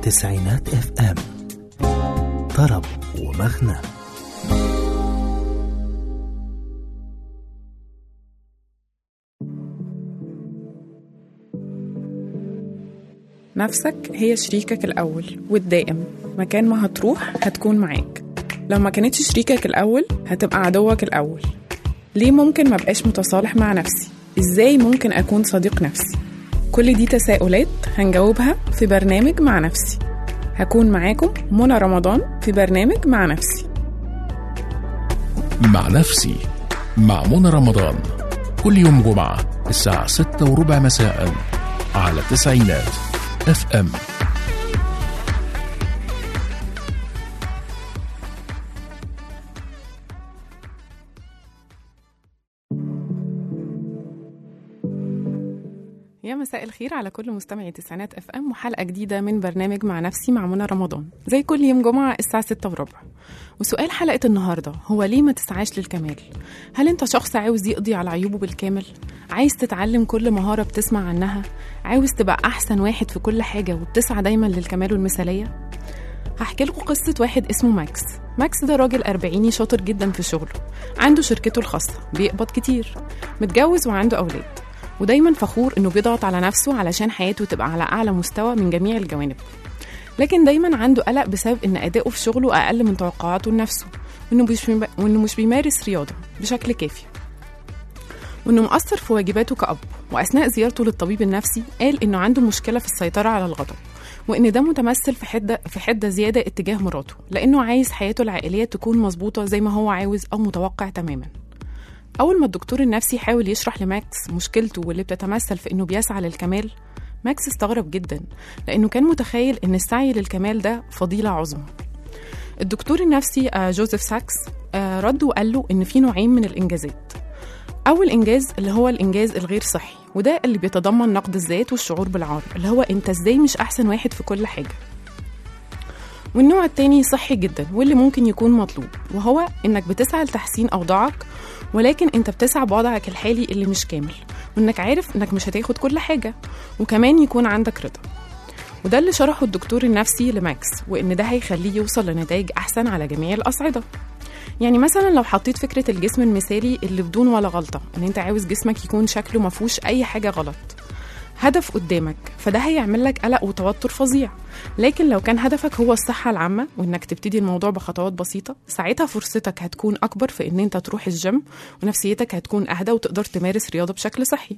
تسعينات اف ام طرب ومغنى نفسك هي شريكك الأول والدائم مكان ما هتروح هتكون معاك لو ما كانتش شريكك الأول هتبقى عدوك الأول ليه ممكن ما بقاش متصالح مع نفسي؟ إزاي ممكن أكون صديق نفسي؟ كل دي تساؤلات هنجاوبها في برنامج مع نفسي هكون معاكم منى رمضان في برنامج مع نفسي مع نفسي مع منى رمضان كل يوم جمعة الساعة ستة وربع مساء على تسعينات اف ام يا مساء الخير على كل مستمعي تسعينات اف ام وحلقه جديده من برنامج مع نفسي مع منى رمضان زي كل يوم جمعه الساعه 6 وربع وسؤال حلقه النهارده هو ليه ما تسعاش للكمال هل انت شخص عاوز يقضي على عيوبه بالكامل عايز تتعلم كل مهاره بتسمع عنها عاوز تبقى احسن واحد في كل حاجه وبتسعى دايما للكمال والمثاليه هحكي لكم قصة واحد اسمه ماكس ماكس ده راجل أربعيني شاطر جدا في شغله عنده شركته الخاصة بيقبض كتير متجوز وعنده أولاد ودايما فخور انه بيضغط على نفسه علشان حياته تبقى على اعلى مستوى من جميع الجوانب لكن دايما عنده قلق بسبب ان اداؤه في شغله اقل من توقعاته لنفسه وانه مش بيم- وانه مش بيمارس رياضه بشكل كافي وانه مقصر في واجباته كأب واثناء زيارته للطبيب النفسي قال انه عنده مشكله في السيطره على الغضب وان ده متمثل في حده في حده زياده اتجاه مراته لانه عايز حياته العائليه تكون مظبوطه زي ما هو عاوز او متوقع تماما أول ما الدكتور النفسي حاول يشرح لماكس مشكلته واللي بتتمثل في إنه بيسعى للكمال ماكس استغرب جدا لأنه كان متخيل إن السعي للكمال ده فضيلة عظمى الدكتور النفسي آه، جوزيف ساكس آه، رد وقال له إن في نوعين من الإنجازات أول إنجاز اللي هو الإنجاز الغير صحي وده اللي بيتضمن نقد الذات والشعور بالعار اللي هو أنت إزاي مش أحسن واحد في كل حاجة والنوع التاني صحي جدا واللي ممكن يكون مطلوب وهو إنك بتسعى لتحسين أوضاعك ولكن انت بتسعى بوضعك الحالي اللي مش كامل وانك عارف انك مش هتاخد كل حاجة وكمان يكون عندك رضا وده اللي شرحه الدكتور النفسي لماكس وان ده هيخليه يوصل لنتائج احسن على جميع الاصعدة يعني مثلا لو حطيت فكرة الجسم المثالي اللي بدون ولا غلطة ان انت عاوز جسمك يكون شكله مفهوش اي حاجة غلط هدف قدامك فده هيعمل لك قلق وتوتر فظيع لكن لو كان هدفك هو الصحة العامة وإنك تبتدي الموضوع بخطوات بسيطة ساعتها فرصتك هتكون أكبر في إن أنت تروح الجيم ونفسيتك هتكون أهدى وتقدر تمارس رياضة بشكل صحي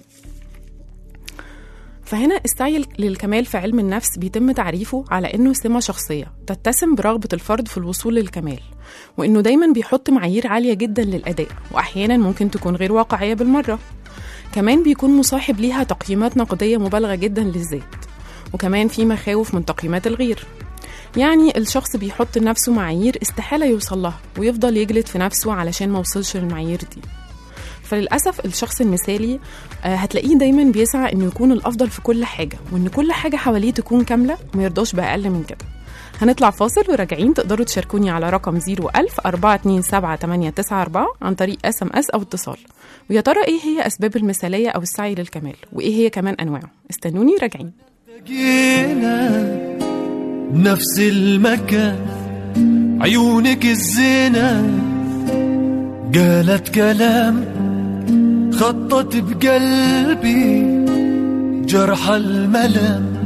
فهنا السعي للكمال في علم النفس بيتم تعريفه على إنه سمة شخصية تتسم برغبة الفرد في الوصول للكمال وإنه دايما بيحط معايير عالية جدا للأداء وأحيانا ممكن تكون غير واقعية بالمرة كمان بيكون مصاحب ليها تقييمات نقدية مبالغة جدا للذات وكمان في مخاوف من تقييمات الغير يعني الشخص بيحط لنفسه معايير استحالة يوصل لها ويفضل يجلد في نفسه علشان ما وصلش للمعايير دي فللأسف الشخص المثالي آه، هتلاقيه دايما بيسعى انه يكون الأفضل في كل حاجة وان كل حاجة حواليه تكون كاملة وما يرضاش بأقل من كده هنطلع فاصل وراجعين تقدروا تشاركوني على رقم 01000 427 عن طريق اس ام اس او اتصال ويا ترى ايه هي اسباب المثاليه او السعي للكمال وايه هي كمان انواعه استنوني راجعين جينا نفس المكان عيونك الزينة قالت كلام خطت بقلبي جرح الملام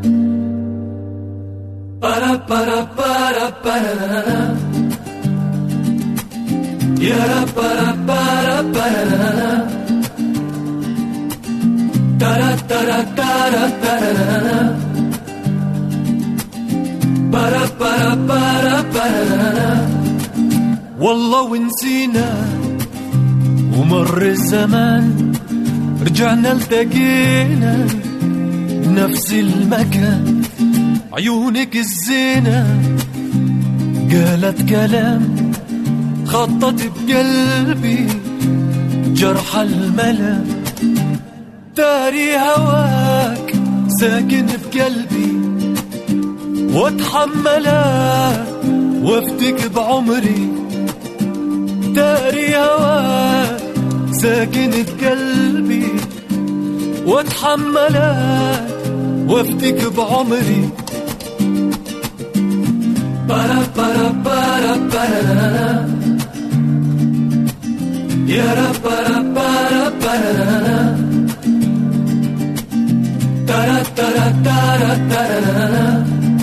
بارا بارا بارا بارا يا بارا بارا بارا تارا تارا تارا تارا بارا بارا بارا بارا والله ونسينا ومر الزمان رجعنا التقينا نفس المكان عيونك الزينة قالت كلام خطت بقلبي جرح الملام داري هواك ساكن في قلبي واتحمله وافتك بعمري داري هواك ساكن في قلبي واتحمله وافتك بعمري Para para para para يا رب para para para ترى ترى ترى ترى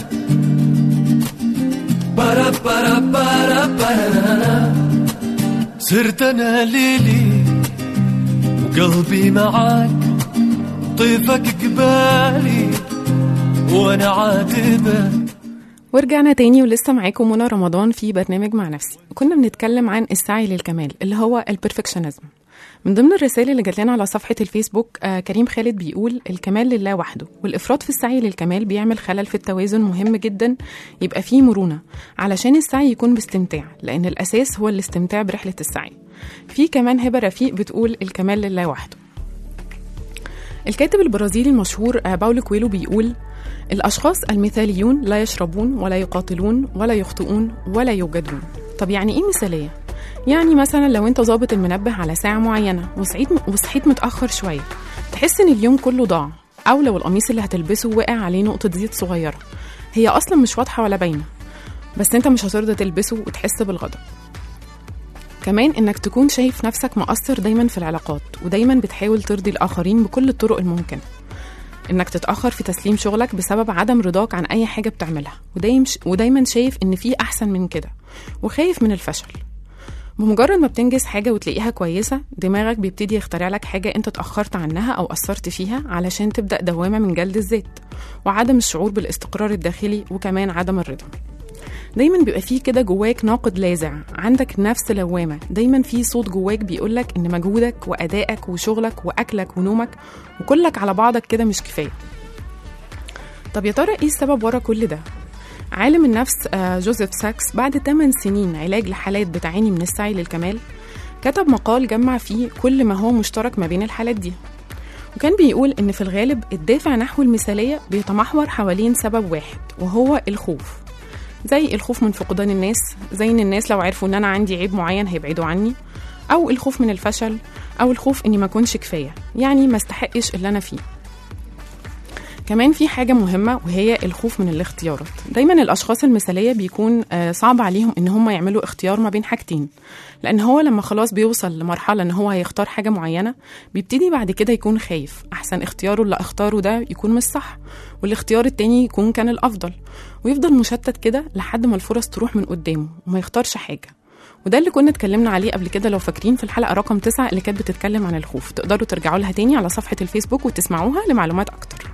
para para para para صرت انا ليلي وقلبي معاك طيفك قبالي وانا عاتبك ورجعنا تاني ولسه معاكم منى رمضان في برنامج مع نفسي كنا بنتكلم عن السعي للكمال اللي هو البرفكشنزم من ضمن الرسائل اللي جات لنا على صفحة الفيسبوك آه كريم خالد بيقول الكمال لله وحده والإفراط في السعي للكمال بيعمل خلل في التوازن مهم جدا يبقى فيه مرونة علشان السعي يكون باستمتاع لأن الأساس هو الاستمتاع برحلة السعي في كمان هبة رفيق بتقول الكمال لله وحده الكاتب البرازيلي المشهور آه، باولو كويلو بيقول الأشخاص المثاليون لا يشربون ولا يقاتلون ولا يخطئون ولا يوجدون طب يعني إيه مثالية؟ يعني مثلا لو انت ظابط المنبه على ساعة معينة وصحيت وصحيت متأخر شوية تحس ان اليوم كله ضاع أو لو القميص اللي هتلبسه وقع عليه نقطة زيت صغيرة هي أصلا مش واضحة ولا باينة بس انت مش هترضى تلبسه وتحس بالغضب كمان انك تكون شايف نفسك مقصر دايما في العلاقات ودايما بتحاول ترضي الآخرين بكل الطرق الممكنة انك تتأخر في تسليم شغلك بسبب عدم رضاك عن أي حاجة بتعملها ودايما ودايما شايف ان في أحسن من كده وخايف من الفشل بمجرد ما بتنجز حاجة وتلاقيها كويسة دماغك بيبتدي يخترع لك حاجة انت اتأخرت عنها أو قصرت فيها علشان تبدأ دوامة من جلد الذات وعدم الشعور بالاستقرار الداخلي وكمان عدم الرضا دايما بيبقى فيه كده جواك ناقد لاذع عندك نفس لوامة دايما في صوت جواك بيقولك ان مجهودك وأدائك وشغلك وأكلك ونومك وكلك على بعضك كده مش كفاية طب يا ترى ايه السبب ورا كل ده عالم النفس آه، جوزيف ساكس بعد 8 سنين علاج لحالات بتعاني من السعي للكمال كتب مقال جمع فيه كل ما هو مشترك ما بين الحالات دي وكان بيقول إن في الغالب الدافع نحو المثالية بيتمحور حوالين سبب واحد وهو الخوف زي الخوف من فقدان الناس زي إن الناس لو عرفوا إن أنا عندي عيب معين هيبعدوا عني أو الخوف من الفشل أو الخوف إني ما أكونش كفاية يعني ما استحقش اللي أنا فيه كمان في حاجة مهمة وهي الخوف من الاختيارات دايما الأشخاص المثالية بيكون آه، صعب عليهم إن هم يعملوا اختيار ما بين حاجتين لأن هو لما خلاص بيوصل لمرحلة إن هو هيختار حاجة معينة بيبتدي بعد كده يكون خايف أحسن اختياره اللي اختاره ده يكون مش صح والاختيار التاني يكون كان الأفضل ويفضل مشتت كده لحد ما الفرص تروح من قدامه وما يختارش حاجة وده اللي كنا اتكلمنا عليه قبل كده لو فاكرين في الحلقة رقم تسعة اللي كانت بتتكلم عن الخوف تقدروا ترجعوا لها تاني على صفحة الفيسبوك وتسمعوها لمعلومات أكتر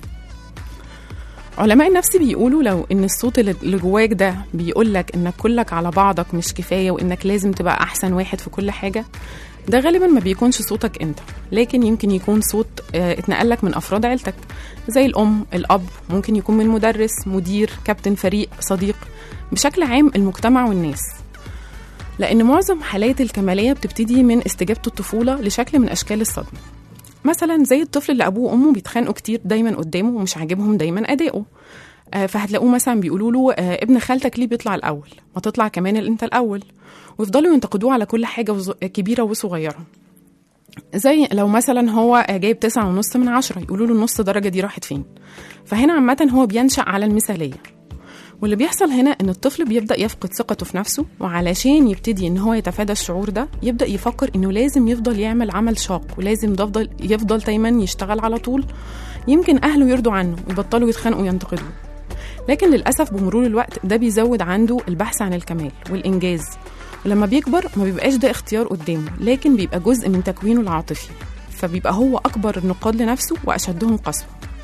علماء النفس بيقولوا لو ان الصوت اللي اللي جواك ده بيقول لك انك كلك على بعضك مش كفايه وانك لازم تبقى احسن واحد في كل حاجه ده غالبا ما بيكونش صوتك انت لكن يمكن يكون صوت آه، اتنقل لك من افراد عيلتك زي الام الاب ممكن يكون من مدرس مدير كابتن فريق صديق بشكل عام المجتمع والناس لان معظم حالات الكماليه بتبتدي من استجابه الطفوله لشكل من اشكال الصدمه مثلا زي الطفل اللي ابوه وامه بيتخانقوا كتير دايما قدامه ومش عاجبهم دايما اداؤه آه، فهتلاقوه مثلا بيقولوا له آه، ابن خالتك ليه بيطلع الاول ما تطلع كمان ال- انت الاول ويفضلوا ينتقدوه على كل حاجه وز- كبيره وصغيره زي لو مثلا هو آه، جايب تسعة ونص من عشرة يقولوا له النص درجة دي راحت فين فهنا عامة هو بينشأ على المثالية واللي بيحصل هنا ان الطفل بيبدا يفقد ثقته في نفسه وعلشان يبتدي ان هو يتفادى الشعور ده يبدا يفكر انه لازم يفضل يعمل عمل شاق ولازم يفضل يفضل دايما يشتغل على طول يمكن اهله يرضوا عنه ويبطلوا يتخانقوا وينتقدوه لكن للاسف بمرور الوقت ده بيزود عنده البحث عن الكمال والانجاز ولما بيكبر ما بيبقاش ده اختيار قدامه لكن بيبقى جزء من تكوينه العاطفي فبيبقى هو اكبر النقاد لنفسه واشدهم قسوه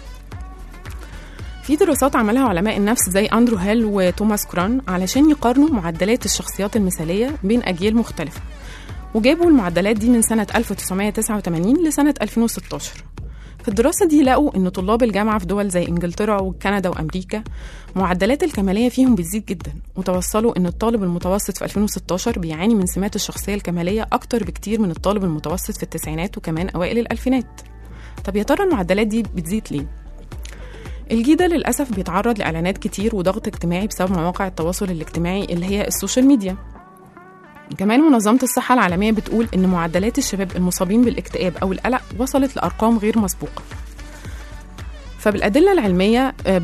في دراسات عملها علماء النفس زي أندرو هيل وتوماس كران علشان يقارنوا معدلات الشخصيات المثالية بين أجيال مختلفة وجابوا المعدلات دي من سنة 1989 لسنة 2016 في الدراسة دي لقوا إن طلاب الجامعة في دول زي إنجلترا وكندا وأمريكا معدلات الكمالية فيهم بتزيد جدا وتوصلوا إن الطالب المتوسط في 2016 بيعاني من سمات الشخصية الكمالية أكتر بكتير من الطالب المتوسط في التسعينات وكمان أوائل الألفينات طب يا ترى المعدلات دي بتزيد ليه؟ الجيل ده للأسف بيتعرض لإعلانات كتير وضغط اجتماعي بسبب مواقع التواصل الاجتماعي اللي هي السوشيال ميديا كمان منظمة الصحة العالمية بتقول إن معدلات الشباب المصابين بالاكتئاب أو القلق وصلت لأرقام غير مسبوقة فبالأدلة العلمية آه، بن-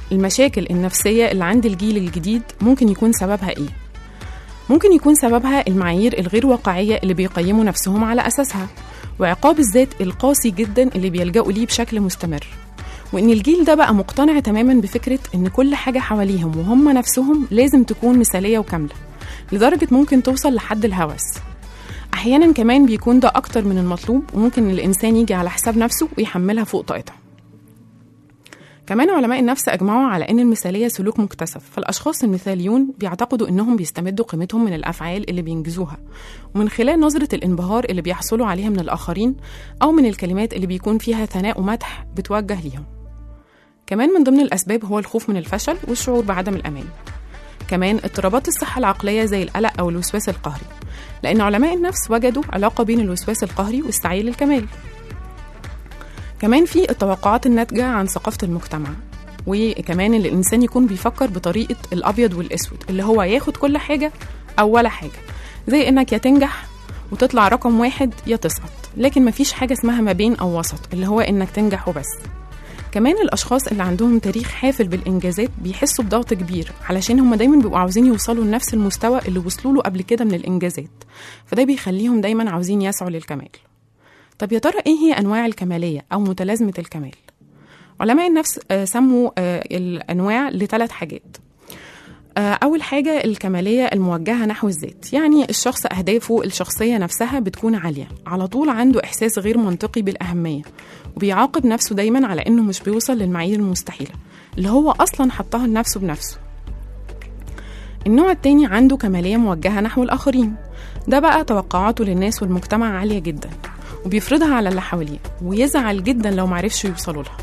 المشاكل النفسية اللي عند الجيل الجديد ممكن يكون سببها إيه؟ ممكن يكون سببها المعايير الغير واقعية اللي بيقيموا نفسهم على أساسها وعقاب الذات القاسي جدا اللي بيلجأوا ليه بشكل مستمر وإن الجيل ده بقى مقتنع تماما بفكرة إن كل حاجة حواليهم وهم نفسهم لازم تكون مثالية وكاملة لدرجة ممكن توصل لحد الهوس أحيانا كمان بيكون ده أكتر من المطلوب وممكن الإنسان يجي على حساب نفسه ويحملها فوق طاقتها كمان علماء النفس أجمعوا على أن المثالية سلوك مكتسب فالأشخاص المثاليون بيعتقدوا أنهم بيستمدوا قيمتهم من الأفعال اللي بينجزوها ومن خلال نظرة الانبهار اللي بيحصلوا عليها من الآخرين أو من الكلمات اللي بيكون فيها ثناء ومدح بتوجه ليهم كمان من ضمن الأسباب هو الخوف من الفشل والشعور بعدم الأمان كمان اضطرابات الصحة العقلية زي القلق أو الوسواس القهري لأن علماء النفس وجدوا علاقة بين الوسواس القهري والسعي للكمال كمان في التوقعات الناتجة عن ثقافة المجتمع وكمان اللي الإنسان يكون بيفكر بطريقة الأبيض والأسود اللي هو ياخد كل حاجة أو ولا حاجة زي إنك يا تنجح وتطلع رقم واحد يا تسقط لكن مفيش حاجة اسمها ما بين أو وسط اللي هو إنك تنجح وبس كمان الأشخاص اللي عندهم تاريخ حافل بالإنجازات بيحسوا بضغط كبير علشان هم دايما بيبقوا عاوزين يوصلوا لنفس المستوى اللي وصلوا له قبل كده من الإنجازات فده بيخليهم دايما عاوزين يسعوا للكمال طب يا ترى ايه هي انواع الكماليه او متلازمه الكمال علماء النفس آه، سموا آه، الانواع لثلاث حاجات آه، أول حاجة الكمالية الموجهة نحو الذات يعني الشخص أهدافه الشخصية نفسها بتكون عالية على طول عنده إحساس غير منطقي بالأهمية وبيعاقب نفسه دايما على إنه مش بيوصل للمعايير المستحيلة اللي هو أصلا حطها لنفسه بنفسه النوع التاني عنده كمالية موجهة نحو الآخرين ده بقى توقعاته للناس والمجتمع عالية جدا وبيفرضها على اللي حواليه ويزعل جدا لو معرفش يوصلوا لها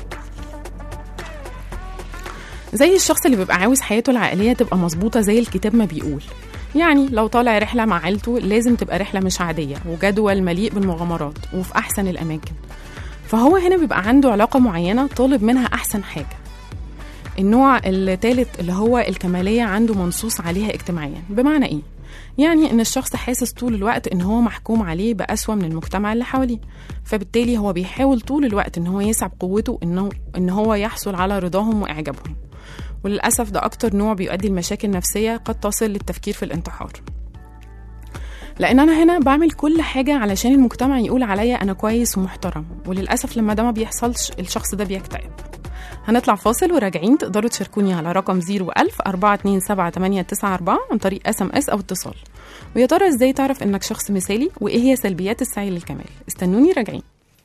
زي الشخص اللي بيبقى عاوز حياته العائلية تبقى مظبوطة زي الكتاب ما بيقول يعني لو طالع رحلة مع عيلته لازم تبقى رحلة مش عادية وجدول مليء بالمغامرات وفي أحسن الأماكن فهو هنا بيبقى عنده علاقة معينة طالب منها أحسن حاجة النوع الثالث اللي هو الكمالية عنده منصوص عليها اجتماعيا بمعنى إيه؟ يعني إن الشخص حاسس طول الوقت إن هو محكوم عليه بأسوأ من المجتمع اللي حواليه فبالتالي هو بيحاول طول الوقت إن هو يسعى بقوته إنه إن هو يحصل على رضاهم وإعجابهم وللأسف ده أكتر نوع بيؤدي لمشاكل نفسية قد تصل للتفكير في الانتحار لأن أنا هنا بعمل كل حاجة علشان المجتمع يقول عليا أنا كويس ومحترم وللأسف لما ده ما بيحصلش الشخص ده بيكتئب هنطلع فاصل وراجعين تقدروا تشاركوني على رقم 01000 427 عن طريق اس ام اس او اتصال ويا ترى ازاي تعرف انك شخص مثالي وايه هي سلبيات السعي للكمال استنوني راجعين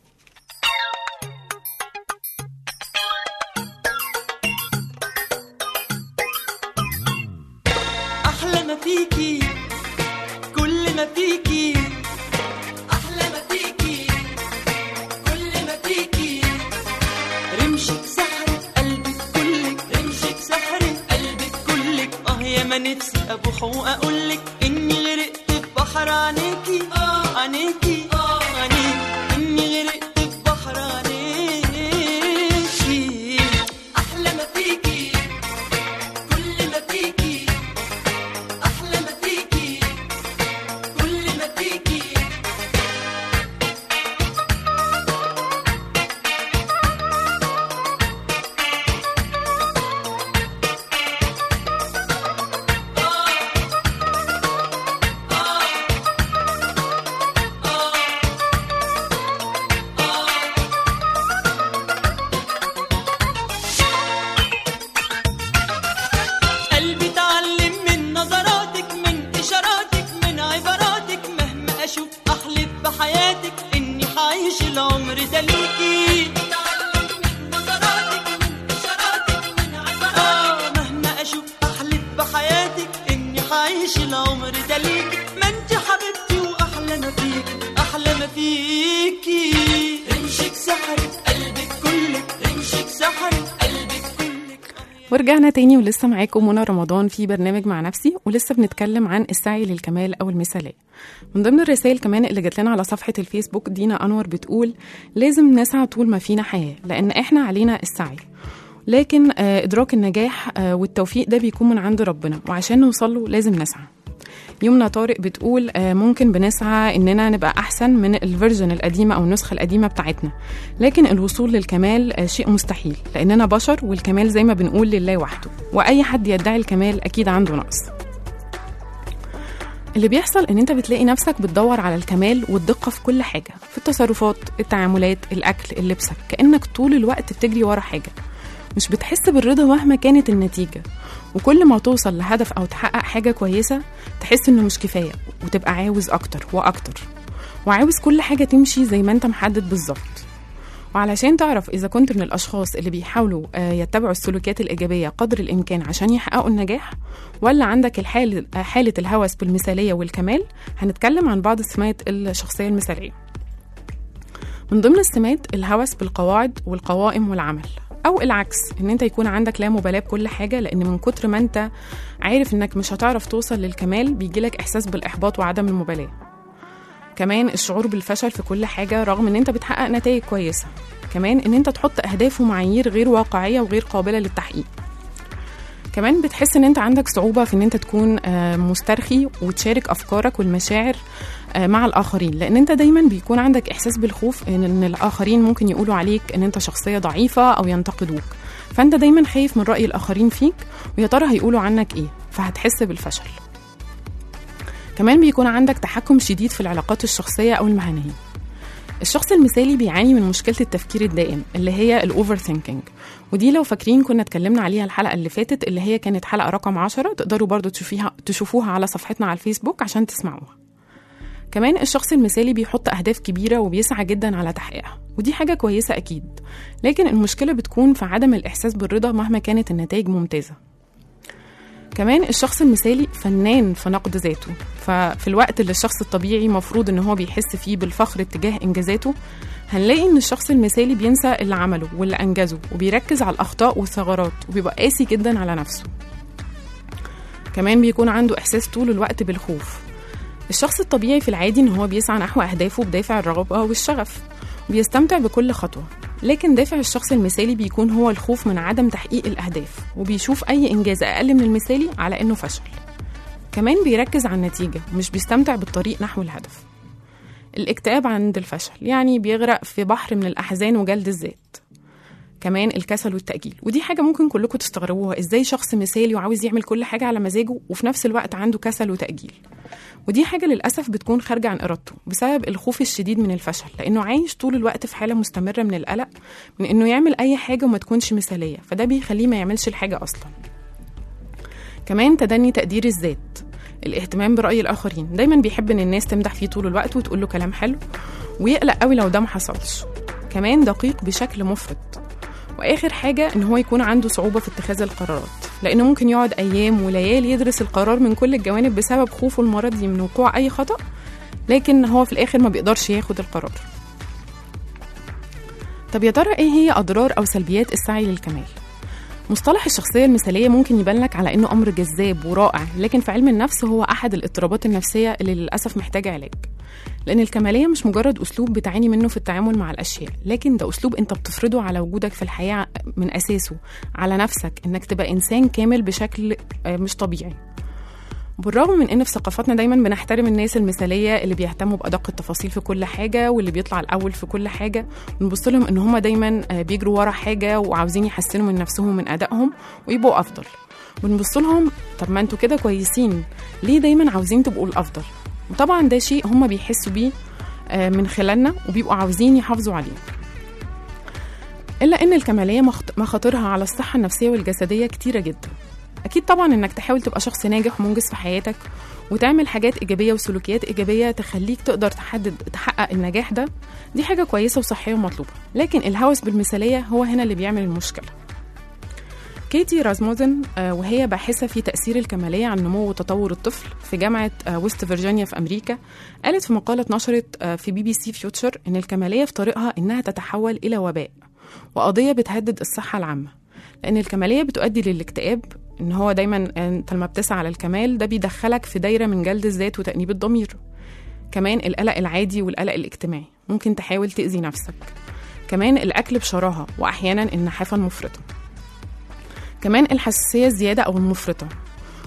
أحلى ما فيكي كل ما فيكي أحلى ما فيكي كل ما فيكي رمشك سحر قلبك كلك رمشك سحر قلبك كلك اه يا ما نفسي أبوح وأقولك إني غرقت في بحر عينيكي عينيكي عينيكي إني غرقت في بحر عينيكي أحلى ما فيكي كل ما فيكي أحلى ما فيكي كل ما فيكي قلبي اتعلم من نظراتك من اشاراتك من عباراتك مهما اشوف احلف بحياتك اني حعيش العمر ده ليكي آه، مهما اشوف احلف بحياتك اني حعيش العمر ده ليكي ما انت حبيبتي واحلى ما فيكي احلى ما فيكي رمشك سحر قلبك كلك رمشك سحر قلبك كلك ورجعنا تاني ولسه معاكم منى رمضان في برنامج مع نفسي ولسه بنتكلم عن السعي للكمال او المثاليه من ضمن الرسائل كمان اللي جات لنا على صفحه الفيسبوك دينا انور بتقول لازم نسعى طول ما فينا حياه لان احنا علينا السعي لكن آه، ادراك النجاح آه، والتوفيق ده بيكون من عند ربنا وعشان نوصل له لازم نسعى يمنى طارق بتقول آه، ممكن بنسعى اننا نبقى احسن من الفيرجن القديمه او النسخه القديمه بتاعتنا لكن الوصول للكمال آه، شيء مستحيل لاننا بشر والكمال زي ما بنقول لله وحده واي حد يدعي الكمال اكيد عنده نقص اللي بيحصل ان انت بتلاقي نفسك بتدور على الكمال والدقه في كل حاجه في التصرفات التعاملات الاكل لبسك كانك طول الوقت بتجري ورا حاجه مش بتحس بالرضا مهما كانت النتيجه وكل ما توصل لهدف او تحقق حاجه كويسه تحس انه مش كفايه وتبقى عاوز اكتر واكتر وعاوز كل حاجه تمشي زي ما انت محدد بالظبط وعلشان تعرف إذا كنت من الأشخاص اللي بيحاولوا آه، يتبعوا السلوكيات الإيجابية قدر الإمكان عشان يحققوا النجاح ولا عندك الحال آه، حالة الهوس بالمثالية والكمال هنتكلم عن بعض السمات الشخصية المثالية من ضمن السمات الهوس بالقواعد والقوائم والعمل أو العكس إن أنت يكون عندك لا مبالاة بكل حاجة لأن من كتر ما أنت عارف إنك مش هتعرف توصل للكمال بيجيلك إحساس بالإحباط وعدم المبالاة كمان الشعور بالفشل في كل حاجة رغم ان انت بتحقق نتائج كويسة كمان ان انت تحط اهداف ومعايير غير واقعية وغير قابلة للتحقيق كمان بتحس ان انت عندك صعوبة في ان انت تكون آه، مسترخي وتشارك افكارك والمشاعر آه، مع الاخرين لان انت دايما بيكون عندك احساس بالخوف ان إن الاخرين ممكن يقولوا عليك ان انت شخصية ضعيفة او ينتقدوك فانت دايما خايف من رأي الاخرين فيك ويا ترى هيقولوا عنك ايه فهتحس بالفشل كمان بيكون عندك تحكم شديد في العلاقات الشخصية أو المهنية الشخص المثالي بيعاني من مشكلة التفكير الدائم اللي هي الأوفر ثينكينج ودي لو فاكرين كنا اتكلمنا عليها الحلقة اللي فاتت اللي هي كانت حلقة رقم عشرة تقدروا برضو تشوفيها تشوفوها على صفحتنا على الفيسبوك عشان تسمعوها كمان الشخص المثالي بيحط أهداف كبيرة وبيسعى جدا على تحقيقها ودي حاجة كويسة أكيد لكن المشكلة بتكون في عدم الإحساس بالرضا مهما كانت النتائج ممتازة كمان الشخص المثالي فنان في نقد ذاته ففي الوقت اللي الشخص الطبيعي مفروض ان هو بيحس فيه بالفخر اتجاه انجازاته هنلاقي ان الشخص المثالي بينسى اللي عمله واللي انجزه وبيركز على الاخطاء والثغرات وبيبقى قاسي جدا على نفسه كمان بيكون عنده احساس طول الوقت بالخوف الشخص الطبيعي في العادي ان هو بيسعى نحو اهدافه بدافع الرغبه والشغف وبيستمتع بكل خطوه لكن دافع الشخص المثالي بيكون هو الخوف من عدم تحقيق الأهداف وبيشوف أي إنجاز أقل من المثالي على إنه فشل كمان بيركز على النتيجة ومش بيستمتع بالطريق نحو الهدف الاكتئاب عند الفشل يعني بيغرق في بحر من الأحزان وجلد الذات كمان الكسل والتأجيل ودي حاجة ممكن كلكم تستغربوها ازاي شخص مثالي وعاوز يعمل كل حاجة على مزاجه وفي نفس الوقت عنده كسل وتأجيل ودي حاجة للأسف بتكون خارجة عن إرادته بسبب الخوف الشديد من الفشل لأنه عايش طول الوقت في حالة مستمرة من القلق من إنه يعمل أي حاجة وما تكونش مثالية فده بيخليه ما يعملش الحاجة أصلا كمان تدني تقدير الذات الاهتمام برأي الآخرين دايما بيحب إن الناس تمدح فيه طول الوقت وتقول له كلام حلو ويقلق قوي لو ده ما حصلش كمان دقيق بشكل مفرط واخر حاجه ان هو يكون عنده صعوبه في اتخاذ القرارات لانه ممكن يقعد ايام وليالي يدرس القرار من كل الجوانب بسبب خوفه المرضي من وقوع اي خطا لكن هو في الاخر ما بيقدرش ياخد القرار طب يا ترى ايه هي اضرار او سلبيات السعي للكمال مصطلح الشخصية المثالية ممكن يبان لك على إنه أمر جذاب ورائع لكن في علم النفس هو أحد الاضطرابات النفسية اللي للأسف محتاجة علاج لأن الكمالية مش مجرد أسلوب بتعاني منه في التعامل مع الأشياء لكن ده أسلوب أنت بتفرضه على وجودك في الحياة من أساسه على نفسك إنك تبقى إنسان كامل بشكل آه، مش طبيعي بالرغم من ان في ثقافتنا دايما بنحترم الناس المثاليه اللي بيهتموا بادق التفاصيل في كل حاجه واللي بيطلع الاول في كل حاجه ونبص لهم ان هم دايما آه، بيجروا ورا حاجه وعاوزين يحسنوا من نفسهم ومن ادائهم ويبقوا افضل ونبص لهم طب ما انتوا كده كويسين ليه دايما عاوزين تبقوا الافضل وطبعا ده شيء هم بيحسوا بيه آه، من خلالنا وبيبقوا عاوزين يحافظوا عليه الا ان الكماليه مخط- مخاطرها على الصحه النفسيه والجسديه كتيره جدا اكيد طبعا انك تحاول تبقى شخص ناجح ومنجز في حياتك وتعمل حاجات ايجابيه وسلوكيات ايجابيه تخليك تقدر تحدد تحقق النجاح ده دي حاجه كويسه وصحيه ومطلوبه لكن الهوس بالمثاليه هو هنا اللي بيعمل المشكله كيتي رازموزن آه، وهي باحثة في تأثير الكمالية عن نمو وتطور الطفل في جامعة آه، ويست فيرجينيا في أمريكا قالت في مقالة نشرت آه، في بي بي سي فيوتشر إن الكمالية في طريقها إنها تتحول إلى وباء وقضية بتهدد الصحة العامة لأن الكمالية بتؤدي للاكتئاب إن هو دايما أنت لما بتسعى على الكمال ده بيدخلك في دايرة من جلد الذات وتأنيب الضمير كمان القلق العادي والقلق الاجتماعي ممكن تحاول تأذي نفسك كمان الأكل بشراهة وأحيانا النحافة المفرطة كمان الحساسية الزيادة أو المفرطة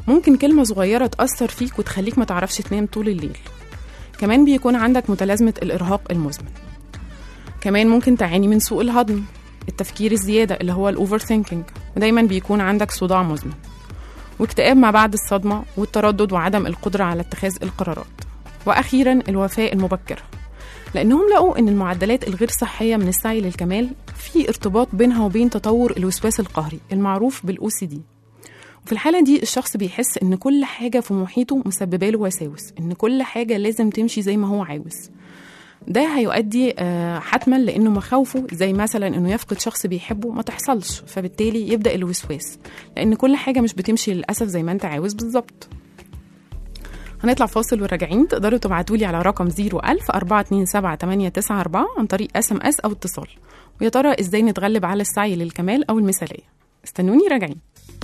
ممكن كلمة صغيرة تأثر فيك وتخليك ما تعرفش تنام طول الليل كمان بيكون عندك متلازمة الإرهاق المزمن كمان ممكن تعاني من سوء الهضم التفكير الزيادة اللي هو الأوفر ثينكينج ودايما بيكون عندك صداع مزمن واكتئاب ما بعد الصدمة والتردد وعدم القدرة على اتخاذ القرارات وأخيرا الوفاة المبكرة لأنهم لقوا أن المعدلات الغير صحية من السعي للكمال في ارتباط بينها وبين تطور الوسواس القهري المعروف بالأو سي دي وفي الحالة دي الشخص بيحس إن كل حاجة في محيطه مسببة له وساوس إن كل حاجة لازم تمشي زي ما هو عاوز ده هيؤدي آه، حتما لانه مخاوفه زي مثلا انه يفقد شخص بيحبه ما تحصلش فبالتالي يبدا الوسواس لان كل حاجه مش بتمشي للاسف زي ما انت عاوز بالظبط هنطلع فاصل وراجعين تقدروا تبعتوا لي على رقم 01000 427 894 عن طريق اس ام اس او اتصال ويا ترى ازاي نتغلب على السعي للكمال او المثاليه استنوني راجعين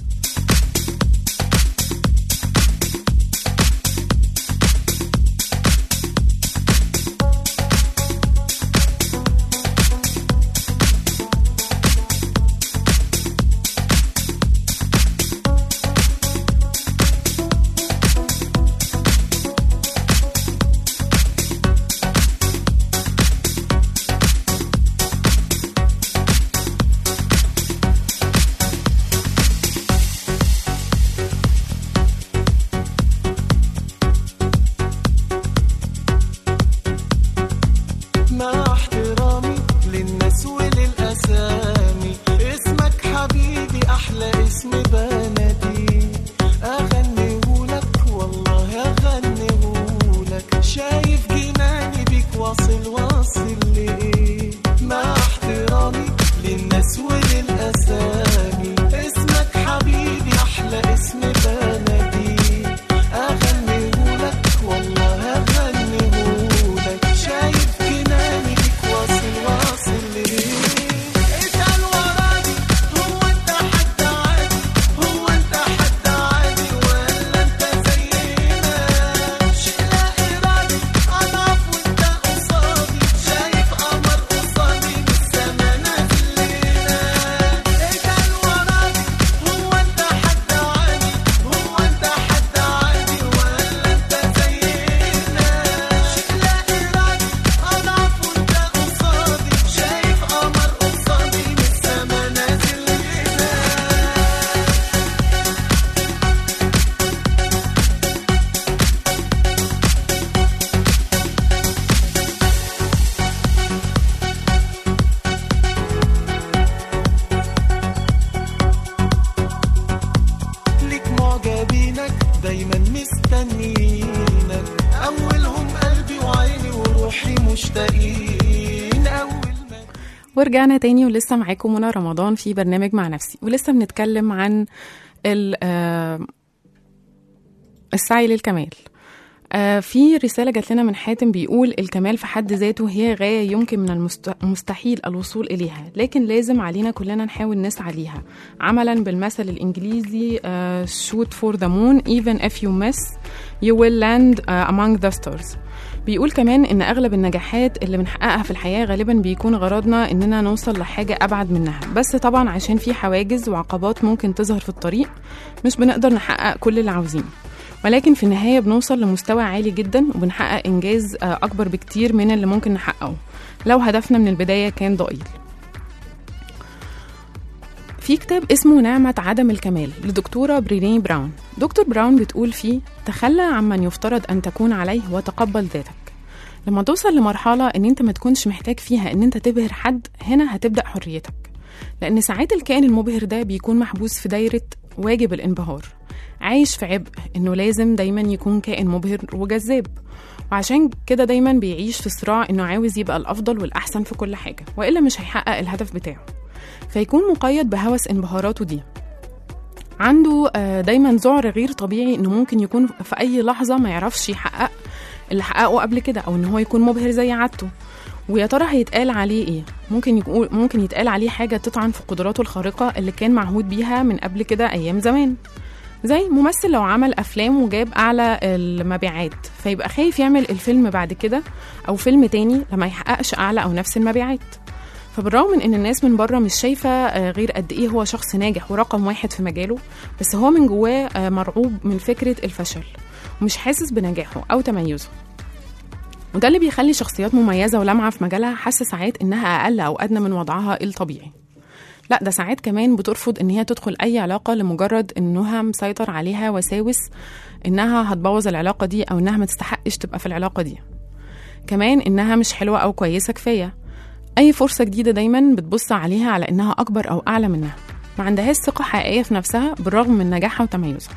مع احترامي للناس وللأسامي اسمك حبيبي أحلى اسم بنادي أغنيهولك والله أغنيهولك شايف جناني بيك واصل واصل لإيه مع احترامي للناس وللأسامي اسمك حبيبي أحلى اسم بنادي أغنيهولك والله أغنيهولك شايف جناني بيك واصل واصل ليه اسأل وراني هو أنت حد عادي هو أنت حد عادي ولا أنت زينا شيء لا إرادي أضعف وأنت قصادي شايف قمر قصادي بالسما نازل لينا اسأل وراني هو أنت حد عادي هو أنت حد عادي ولا أنت زينا شيء لا إرادي أضعف وأنت قصادي شايف قمر قصادي بالسما نازل لينا ليك معجبينك دايما مستنيينك أولهم قلبي وعيني وروحي مشتاقين أول ما ورجعنا تاني ولسه معاكم منى رمضان في برنامج مع نفسي ولسه بنتكلم عن ال- آه، السعي للكمال آه، في رسالة جات لنا من حاتم بيقول الكمال في حد ذاته هي غاية يمكن من المست- المستحيل الوصول إليها لكن لازم علينا كلنا نحاول نسعى ليها عملا بالمثل الإنجليزي آه، shoot for the moon even if you miss you will land uh, among the stars بيقول كمان إن أغلب النجاحات اللي بنحققها في الحياة غالبا بيكون غرضنا إننا نوصل لحاجة أبعد منها بس طبعا عشان في حواجز وعقبات ممكن تظهر في الطريق مش بنقدر نحقق كل اللي عاوزينه ولكن في النهاية بنوصل لمستوى عالي جدا وبنحقق إنجاز آه، أكبر بكتير من اللي ممكن نحققه لو هدفنا من البداية كان ضئيل في كتاب اسمه نعمة عدم الكمال لدكتورة بريني براون دكتور براون بتقول فيه تخلى عمن يفترض أن تكون عليه وتقبل ذاتك لما توصل لمرحلة ان انت ما تكونش محتاج فيها ان انت تبهر حد هنا هتبدأ حريتك لأن ساعات الكائن المبهر ده بيكون محبوس في دايرة واجب الانبهار عايش في عبء انه لازم دايما يكون كائن مبهر وجذاب وعشان كده دايما بيعيش في صراع انه عاوز يبقى الافضل والاحسن في كل حاجه والا مش هيحقق الهدف بتاعه فيكون مقيد بهوس انبهاراته دي عنده آه، دايما ذعر غير طبيعي انه ممكن يكون في اي لحظه ما يعرفش يحقق اللي حققه قبل كده او ان هو يكون مبهر زي عادته ويا ترى هيتقال عليه ايه ممكن يقول ممكن يتقال عليه حاجه تطعن في قدراته الخارقه اللي كان معهود بيها من قبل كده ايام زمان زي ممثل لو عمل افلام وجاب اعلى المبيعات فيبقى خايف يعمل الفيلم بعد كده او فيلم تاني لما يحققش اعلى او نفس المبيعات فبالرغم من ان الناس من بره مش شايفه آه، غير قد ايه هو شخص ناجح ورقم واحد في مجاله بس هو من جواه آه، مرعوب من فكره الفشل ومش حاسس بنجاحه او تميزه وده اللي بيخلي شخصيات مميزه ولامعه في مجالها حاسه ساعات انها اقل او ادنى من وضعها الطبيعي لا ده ساعات كمان بترفض ان هي تدخل اي علاقه لمجرد انها مسيطر عليها وساوس انها هتبوظ العلاقه دي او انها ما تستحقش تبقى في العلاقه دي كمان انها مش حلوه او كويسه كفايه اي فرصه جديده دايما بتبص عليها على انها اكبر او اعلى منها ما عندهاش ثقه حقيقيه في نفسها بالرغم من نجاحها وتميزها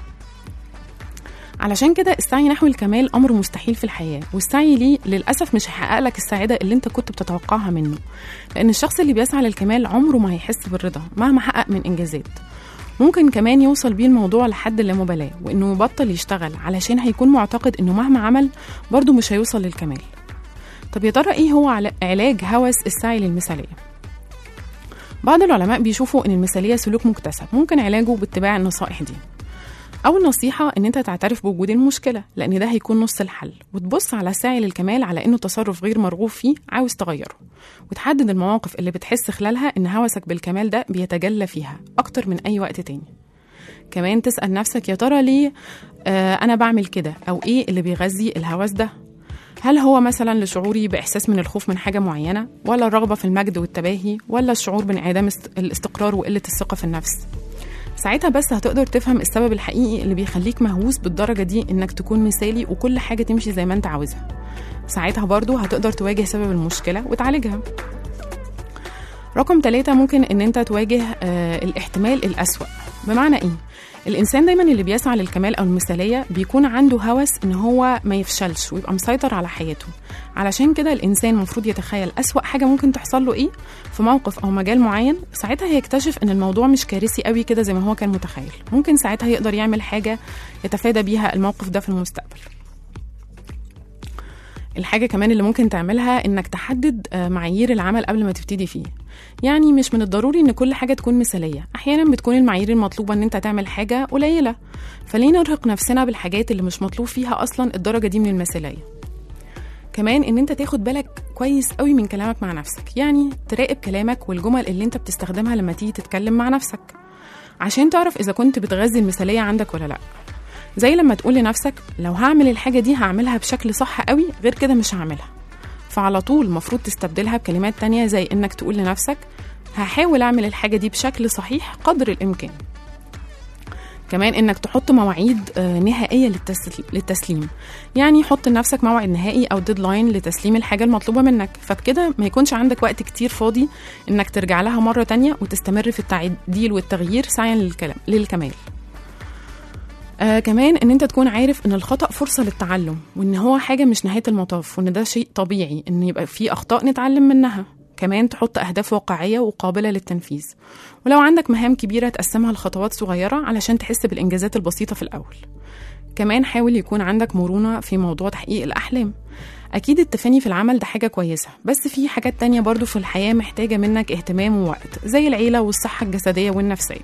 علشان كده السعي نحو الكمال امر مستحيل في الحياه والسعي ليه للاسف مش هيحقق لك السعاده اللي انت كنت بتتوقعها منه لان الشخص اللي بيسعى للكمال عمره ما هيحس بالرضا مهما حقق من انجازات ممكن كمان يوصل بيه الموضوع لحد اللامبالاه وانه يبطل يشتغل علشان هيكون معتقد انه مهما عمل برضه مش هيوصل للكمال طب يا ترى ايه هو عل- علاج هوس السعي للمثاليه بعض العلماء بيشوفوا ان المثاليه سلوك مكتسب ممكن علاجه باتباع النصائح دي أول نصيحة إن أنت تعترف بوجود المشكلة لأن ده هيكون نص الحل وتبص على السعي للكمال على إنه تصرف غير مرغوب فيه عاوز تغيره وتحدد المواقف اللي بتحس خلالها إن هوسك بالكمال ده بيتجلى فيها أكتر من أي وقت تاني كمان تسأل نفسك يا ترى ليه آه أنا بعمل كده أو إيه اللي بيغذي الهوس ده هل هو مثلا لشعوري بإحساس من الخوف من حاجة معينة ولا الرغبة في المجد والتباهي ولا الشعور بانعدام است- الاستقرار وقلة الثقة في النفس ساعتها بس هتقدر تفهم السبب الحقيقي اللي بيخليك مهووس بالدرجة دي إنك تكون مثالي وكل حاجة تمشي زي ما أنت عاوزها ساعتها برضو هتقدر تواجه سبب المشكلة وتعالجها رقم ثلاثة ممكن إن أنت تواجه آه الاحتمال الأسوأ بمعنى إيه؟ الإنسان دايما اللي بيسعى للكمال أو المثالية بيكون عنده هوس إن هو ما يفشلش ويبقى مسيطر على حياته علشان كده الإنسان المفروض يتخيل أسوأ حاجة ممكن تحصل له إيه في موقف أو مجال معين ساعتها هيكتشف إن الموضوع مش كارثي قوي كده زي ما هو كان متخيل ممكن ساعتها يقدر يعمل حاجة يتفادى بيها الموقف ده في المستقبل الحاجة كمان اللي ممكن تعملها إنك تحدد آه، معايير العمل قبل ما تبتدي فيه يعني مش من الضروري إن كل حاجة تكون مثالية أحيانا بتكون المعايير المطلوبة إن أنت تعمل حاجة قليلة فليه نرهق نفسنا بالحاجات اللي مش مطلوب فيها أصلا الدرجة دي من المثالية كمان ان انت تاخد بالك كويس قوي من كلامك مع نفسك يعني تراقب كلامك والجمل اللي انت بتستخدمها لما تيجي تتكلم مع نفسك عشان تعرف اذا كنت بتغذي المثاليه عندك ولا لا زي لما تقول لنفسك لو هعمل الحاجه دي هعملها بشكل صح قوي غير كده مش هعملها فعلى طول المفروض تستبدلها بكلمات تانية زي انك تقول لنفسك هحاول اعمل الحاجه دي بشكل صحيح قدر الامكان كمان انك تحط مواعيد آه، نهائيه للتسل- للتسليم يعني حط لنفسك موعد نهائي او ديدلاين لتسليم الحاجه المطلوبه منك فبكده ما يكونش عندك وقت كتير فاضي انك ترجع لها مره تانية وتستمر في التعديل والتغيير سعيا للكلام للكمال آه كمان ان انت تكون عارف ان الخطا فرصه للتعلم وان هو حاجه مش نهايه المطاف وان ده شيء طبيعي ان يبقى في اخطاء نتعلم منها كمان تحط اهداف واقعيه وقابله للتنفيذ ولو عندك مهام كبيره تقسمها لخطوات صغيره علشان تحس بالانجازات البسيطه في الاول كمان حاول يكون عندك مرونه في موضوع تحقيق الاحلام اكيد التفاني في العمل ده حاجه كويسه بس في حاجات تانية برضو في الحياه محتاجه منك اهتمام ووقت زي العيله والصحه الجسديه والنفسيه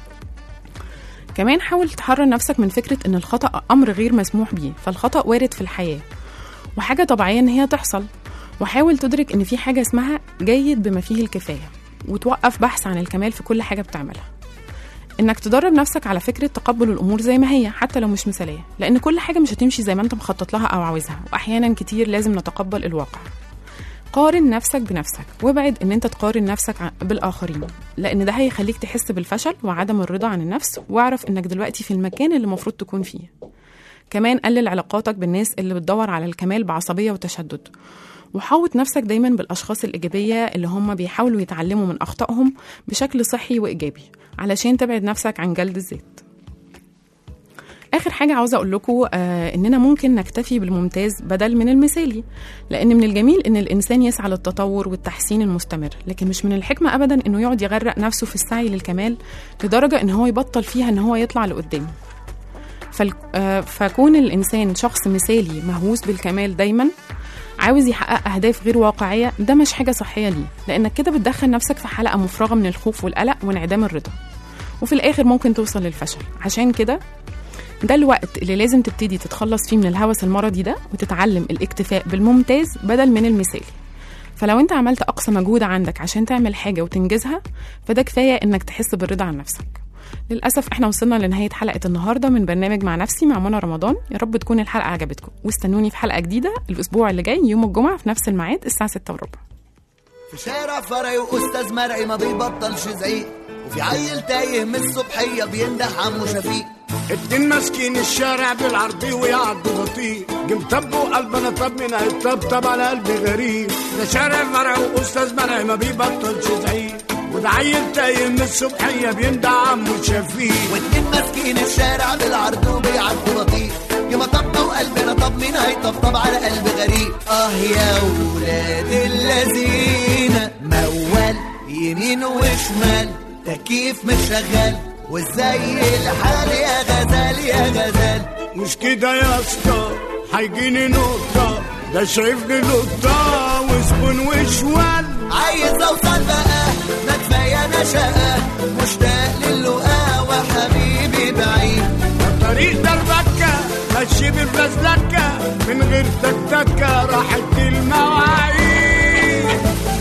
كمان حاول تحرر نفسك من فكرة إن الخطأ أمر غير مسموح بيه فالخطأ وارد في الحياة وحاجة طبيعية إن هي تحصل وحاول تدرك إن في حاجة اسمها جيد بما فيه الكفاية وتوقف بحث عن الكمال في كل حاجة بتعملها إنك تدرب نفسك على فكرة تقبل الأمور زي ما هي حتى لو مش مثالية لأن كل حاجة مش هتمشي زي ما أنت مخطط لها أو عاوزها وأحيانا كتير لازم نتقبل الواقع قارن نفسك بنفسك وابعد ان انت تقارن نفسك ع- بالاخرين لان ده هيخليك تحس بالفشل وعدم الرضا عن النفس واعرف انك دلوقتي في المكان اللي المفروض تكون فيه كمان قلل علاقاتك بالناس اللي بتدور على الكمال بعصبيه وتشدد وحاوط نفسك دايما بالاشخاص الايجابيه اللي هم بيحاولوا يتعلموا من اخطائهم بشكل صحي وايجابي علشان تبعد نفسك عن جلد الذات اخر حاجه عاوزه اقول لكم آه اننا ممكن نكتفي بالممتاز بدل من المثالي لان من الجميل ان الانسان يسعى للتطور والتحسين المستمر لكن مش من الحكمه ابدا انه يقعد يغرق نفسه في السعي للكمال لدرجه ان هو يبطل فيها ان هو يطلع لقدام فال... آه فكون الانسان شخص مثالي مهووس بالكمال دايما عاوز يحقق اهداف غير واقعيه ده مش حاجه صحيه ليه لانك كده بتدخل نفسك في حلقه مفرغه من الخوف والقلق وانعدام الرضا وفي الاخر ممكن توصل للفشل عشان كده ده الوقت اللي لازم تبتدي تتخلص فيه من الهوس المرضي ده وتتعلم الاكتفاء بالممتاز بدل من المثالي فلو انت عملت اقصى مجهود عندك عشان تعمل حاجه وتنجزها فده كفايه انك تحس بالرضا عن نفسك للاسف احنا وصلنا لنهايه حلقه النهارده من برنامج مع نفسي مع منى رمضان يا رب تكون الحلقه عجبتكم واستنوني في حلقه جديده الاسبوع اللي جاي يوم الجمعه في نفس الميعاد الساعه 6 وربع في شارع فرعي واستاذ مرعي ما بيبطلش زعيق وفي عيل تايه من الصبحيه بينده عمو شفيق اتنين ماسكين الشارع بالعرضي ويعدوا بطيء جم طبوا قلبنا طب من هيطبطب على قلبي غريب ده شارع فرع واستاذ مرعي ما بيبطلش زعيق وده عيل تايه من الصبحيه بيندع عمو شفيق واتنين ماسكين الشارع بالعرض وبيعدوا بطيء يا طبنا وقلبنا طب مين هيطبطب على قلب غريب اه يا ولاد الذين موال يمين وشمال تكييف مش شغال وازاي الحال يا غزال يا غزال مش كده يا اسطى هيجيني نقطه ده شايفني نقطه وزبون وشوال عايز اوصل بقى ما كفايه انا شقه مشتاق للقاء وحبيبي بعيد طريق دربكة ماشي بالفزلكة من غير تكتكة راحت المواعيد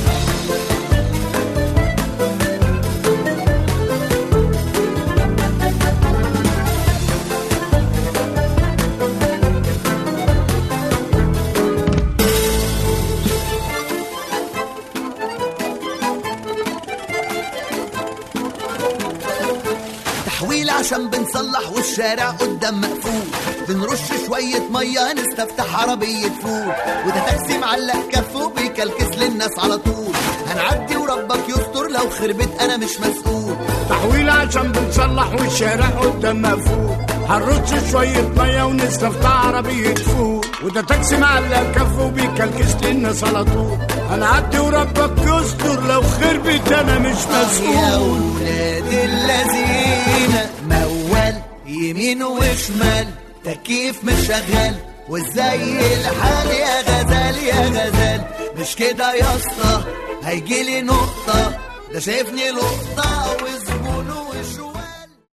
تحويل عشان بنصلح والشارع قدام مقفول بنرش شوية مية نستفتح عربية فول وده تاكسي معلق كفه بيكلكس للناس على طول هنعدي وربك يستر لو خربت انا مش مسؤول تحويل عشان بنصلح والشارع قدام مقفول هنرش شوية مية ونستفتح عربية فول وده تاكسي معلق كفه وبيكلكس للناس على طول هنعدي وربك يستر لو خربت انا مش يا مسؤول ولاد الذين موال يمين وشمال تكييف مش شغال وازاي الحال يا غزال يا غزال مش كده يا اسطى هيجيلي نقطة ده شايفني لقطة وازاي